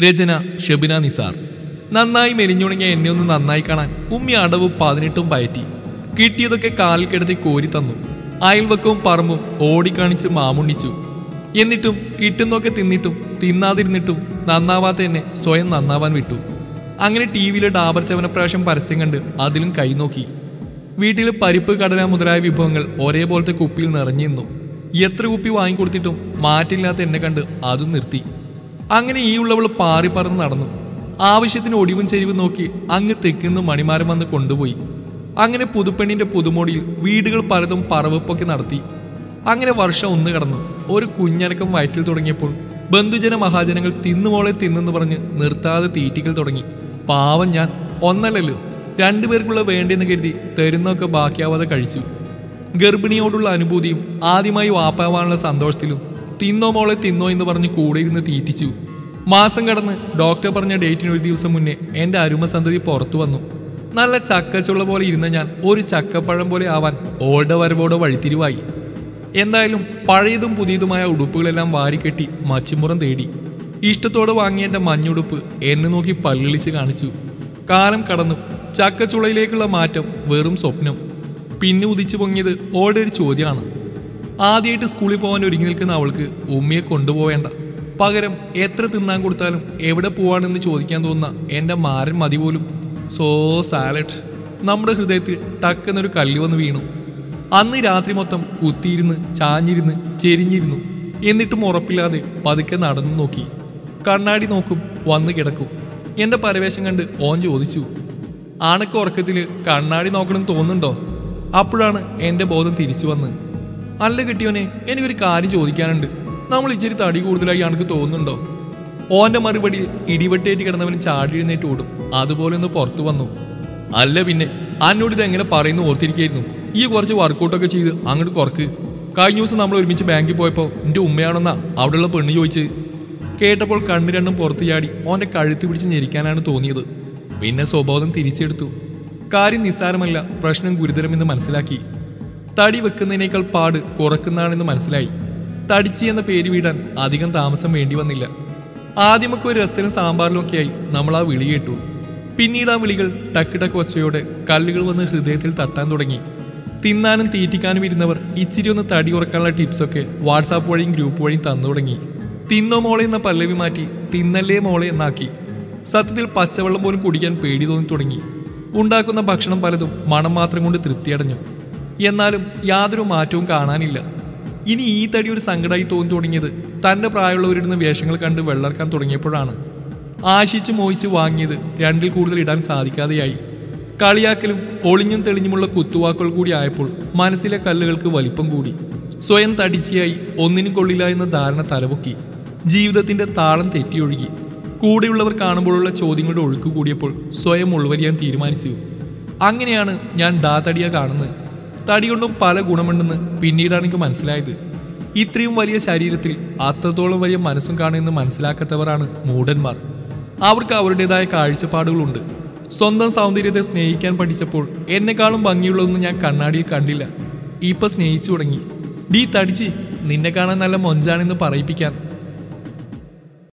രചന ഷബിന നിസാർ നന്നായി മെലിഞ്ഞുണങ്ങിയ എന്നെ ഒന്ന് നന്നായി കാണാൻ ഉമ്മി അടവ് പതിനെട്ടും പയറ്റി കിട്ടിയതൊക്കെ കാലിൽ കിടത്തി കോരി തന്നു അയൽവക്കവും പറമ്പും ഓടിക്കാണിച്ച് മാമുണ്ണിച്ചു എന്നിട്ടും കിട്ടുന്നൊക്കെ തിന്നിട്ടും തിന്നാതിരുന്നിട്ടും നന്നാവാത്ത എന്നെ സ്വയം നന്നാവാൻ വിട്ടു അങ്ങനെ ടി വിയിലെ ഡാബർ ചവനപ്രാവശ്യം പരസ്യം കണ്ട് അതിലും കൈ നോക്കി വീട്ടിൽ പരിപ്പ് കടല മുതലായ വിഭവങ്ങൾ ഒരേപോലത്തെ കുപ്പിയിൽ നിറഞ്ഞു നിന്നു എത്ര കുപ്പി വാങ്ങിക്കൊടുത്തിട്ടും മാറ്റില്ലാത്ത എന്നെ കണ്ട് അതും നിർത്തി അങ്ങനെ ഈ ഉള്ളവൾ പാറി പറന്ന് നടന്നു ആവശ്യത്തിന് ഒടിവും ചെരിവും നോക്കി അങ്ങ് തെക്കുന്ന് മണിമാരം വന്ന് കൊണ്ടുപോയി അങ്ങനെ പുതുപ്പെണ്ണിന്റെ പുതുമോടിയിൽ വീടുകൾ പലതും പറവപ്പൊക്കെ നടത്തി അങ്ങനെ വർഷം ഒന്ന് കടന്നു ഒരു കുഞ്ഞനക്കം വയറ്റിൽ തുടങ്ങിയപ്പോൾ ബന്ധുജന മഹാജനങ്ങൾ തിന്നുമോളെ തിന്നെന്ന് പറഞ്ഞ് നിർത്താതെ തീറ്റിക്കൽ തുടങ്ങി പാവം ഞാൻ ഒന്നല്ലല്ലോ രണ്ടുപേർക്കുള്ള വേണ്ടെന്ന് കരുതി തരുന്നൊക്കെ ബാക്കിയാവാതെ കഴിച്ചു ഗർഭിണിയോടുള്ള അനുഭൂതിയും ആദ്യമായി വാപ്പാവാനുള്ള സന്തോഷത്തിലും തിന്നോ മോളെ തിന്നോ എന്ന് പറഞ്ഞ് കൂടെ ഇരുന്ന് തീറ്റിച്ചു മാസം കടന്ന് ഡോക്ടർ പറഞ്ഞ ഡേറ്റിന് ഒരു ദിവസം മുന്നേ എൻ്റെ അരുമ സന്തതി പുറത്തു വന്നു നല്ല ചക്കച്ചുള്ള പോലെ ഇരുന്ന ഞാൻ ഒരു ചക്കപ്പഴം പോലെ ആവാൻ ഓൾഡ വരവോടെ വഴിത്തിരിവായി എന്തായാലും പഴയതും പുതിയതുമായ ഉടുപ്പുകളെല്ലാം വാരിക്കെട്ടി മച്ചിമുറം തേടി ഇഷ്ടത്തോടെ വാങ്ങിയ എൻ്റെ മഞ്ഞുടുപ്പ് എന്നെ നോക്കി പല്ലിളിച്ച് കാണിച്ചു കാലം കടന്നു ചക്കച്ചുളയിലേക്കുള്ള മാറ്റം വെറും സ്വപ്നം പിന്നെ ഉദിച്ചു പൊങ്ങിയത് ഓളുടെ ഒരു ചോദ്യമാണ് ആദ്യമായിട്ട് സ്കൂളിൽ പോകാൻ ഒരുങ്ങി നിൽക്കുന്ന അവൾക്ക് ഉമ്മയെ കൊണ്ടുപോവേണ്ട പകരം എത്ര തിന്നാൻ കൊടുത്താലും എവിടെ പോവാണെന്ന് ചോദിക്കാൻ തോന്നുന്ന എൻ്റെ മാരൻ മതി പോലും സോ സാലഡ് നമ്മുടെ ഹൃദയത്തിൽ ടക്കെന്നൊരു കല്ല് വന്ന് വീണു അന്ന് രാത്രി മൊത്തം കുത്തിയിരുന്ന് ചാഞ്ഞിരുന്ന് ചെരിഞ്ഞിരുന്നു എന്നിട്ടും ഉറപ്പില്ലാതെ പതുക്കെ നടന്നു നോക്കി കണ്ണാടി നോക്കും വന്ന് കിടക്കും എൻ്റെ പരവേശം കണ്ട് ഓൻ ചോദിച്ചു ആണക്ക് ഉറക്കത്തിൽ കണ്ണാടി നോക്കണം തോന്നുന്നുണ്ടോ അപ്പോഴാണ് എൻ്റെ ബോധം തിരിച്ചു വന്ന് അല്ല കിട്ടിയോനെ എനിക്കൊരു കാര്യം ചോദിക്കാനുണ്ട് നമ്മൾ ഇച്ചിരി തടി കൂടുതലായി ആണക്ക് തോന്നുന്നുണ്ടോ ഓന്റെ മറുപടിയിൽ ഇടിവെട്ടേറ്റ് കിടന്നവൻ ചാടി എഴുന്നേറ്റ് ഓടും അതുപോലെ ഒന്ന് പുറത്തു വന്നു അല്ല പിന്നെ അന്നോട് ഇത് എങ്ങനെ പറയുന്നു ഓർത്തിരിക്കായിരുന്നു ഈ കുറച്ച് വർക്കൗട്ടൊക്കെ ചെയ്ത് അങ്ങോട്ട് കുറക്ക് കഴിഞ്ഞ ദിവസം നമ്മൾ ഒരുമിച്ച് ബാങ്കിൽ പോയപ്പോൾ എൻ്റെ ഉമ്മയാണെന്നാ അവിടെയുള്ള പെണ്ണ് ചോദിച്ച് കേട്ടപ്പോൾ കണ്ണു രണ്ടും പുറത്തു ചാടി ഓന്റെ കഴുത്ത് പിടിച്ച് ഞെരിക്കാനാണ് തോന്നിയത് പിന്നെ സ്വബോധം തിരിച്ചെടുത്തു കാര്യം നിസ്സാരമല്ല പ്രശ്നം ഗുരുതരമെന്ന് മനസ്സിലാക്കി തടി വെക്കുന്നതിനേക്കാൾ പാട് കുറക്കുന്നതാണെന്ന് മനസ്സിലായി തടിച്ചി എന്ന പേര് വീടാൻ അധികം താമസം വേണ്ടി വന്നില്ല ആദ്യമൊക്കെ ഒരു രസത്തിനും സാമ്പാറിലുമൊക്കെയായി നമ്മൾ ആ വിളി കേട്ടു പിന്നീട് ആ വിളികൾ ടക്ക് ടക്ക് ഒച്ചയോടെ കല്ലുകൾ വന്ന് ഹൃദയത്തിൽ തട്ടാൻ തുടങ്ങി തിന്നാനും തീറ്റിക്കാനും ഇരുന്നവർ ഇച്ചിരി ഒന്ന് തടി ഉറക്കാനുള്ള ടിപ്സൊക്കെ വാട്സാപ്പ് വഴിയും ഗ്രൂപ്പ് വഴിയും തന്നു തുടങ്ങി തിന്നോ മോളെ എന്ന പല്ലവി മാറ്റി തിന്നല്ലേ മോളെ എന്നാക്കി സത്യത്തിൽ പച്ചവെള്ളം പോലും കുടിക്കാൻ പേടി തോന്നി തുടങ്ങി ഉണ്ടാക്കുന്ന ഭക്ഷണം പലതും മണം മാത്രം കൊണ്ട് തൃപ്തിയടഞ്ഞു എന്നാലും യാതൊരു മാറ്റവും കാണാനില്ല ഇനി ഈ തടി ഒരു സങ്കടമായി തോന്നി തുടങ്ങിയത് തന്റെ പ്രായമുള്ളവരിടുന്ന വേഷങ്ങൾ കണ്ട് വെള്ളർക്കാൻ തുടങ്ങിയപ്പോഴാണ് ആശിച്ച് മോഹിച്ച് വാങ്ങിയത് രണ്ടിൽ കൂടുതൽ ഇടാൻ സാധിക്കാതെയായി കളിയാക്കലും ഒളിഞ്ഞും തെളിഞ്ഞുമുള്ള കുത്തുവാക്കുകൾ കൂടി ആയപ്പോൾ മനസ്സിലെ കല്ലുകൾക്ക് വലിപ്പം കൂടി സ്വയം തടിച്ചിയായി ഒന്നിനും കൊള്ളില്ല എന്ന ധാരണ തലപൊക്കി ജീവിതത്തിന്റെ താളം തെറ്റിയൊഴുകി കൂടെയുള്ളവർ കാണുമ്പോഴുള്ള ചോദ്യങ്ങളുടെ ഒഴുക്ക് കൂടിയപ്പോൾ സ്വയം ഉൾവരിയാൻ തീരുമാനിച്ചു അങ്ങനെയാണ് ഞാൻ ഡാ തടിയ കാണുന്നത് തടി കൊണ്ടും പല ഗുണമുണ്ടെന്ന് പിന്നീടാണ് എനിക്ക് മനസ്സിലായത് ഇത്രയും വലിയ ശരീരത്തിൽ അത്രത്തോളം വലിയ മനസ്സും കാണുമെന്ന് മനസ്സിലാക്കാത്തവരാണ് മൂഢന്മാർ അവർക്ക് അവരുടേതായ കാഴ്ചപ്പാടുകളുണ്ട് സ്വന്തം സൗന്ദര്യത്തെ സ്നേഹിക്കാൻ പഠിച്ചപ്പോൾ എന്നെക്കാളും ഭംഗിയുള്ളതൊന്നും ഞാൻ കണ്ണാടിയിൽ കണ്ടില്ല ഇപ്പൊ സ്നേഹിച്ചു തുടങ്ങി ഡീ തടിച്ച് നിന്നെ കാണാൻ നല്ല മൊഞ്ചാണെന്ന് പറയിപ്പിക്കാൻ